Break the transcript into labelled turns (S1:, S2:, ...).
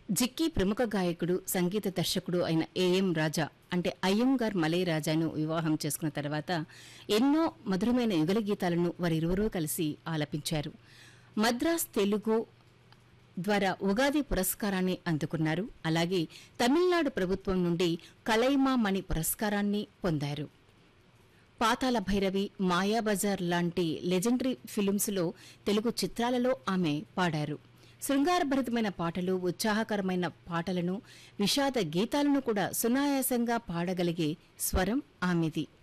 S1: జిక్కి ప్రముఖ గాయకుడు సంగీత దర్శకుడు అయిన ఏఎం రాజా అంటే అయ్యంగార్ మలై రాజాను వివాహం చేసుకున్న తర్వాత ఎన్నో మధురమైన యుగల గీతాలను వారిరువురూ కలిసి ఆలపించారు మద్రాస్ తెలుగు ద్వారా ఉగాది పురస్కారాన్ని అందుకున్నారు అలాగే తమిళనాడు ప్రభుత్వం నుండి కలైమా మణి పురస్కారాన్ని పొందారు పాతాల భైరవి మాయాబజార్ లాంటి లెజెండరీ ఫిలిమ్స్లో తెలుగు చిత్రాలలో ఆమె పాడారు శృంగారభరితమైన పాటలు ఉత్సాహకరమైన పాటలను విషాద గీతాలను కూడా సునాయాసంగా పాడగలిగే స్వరం ఆమెది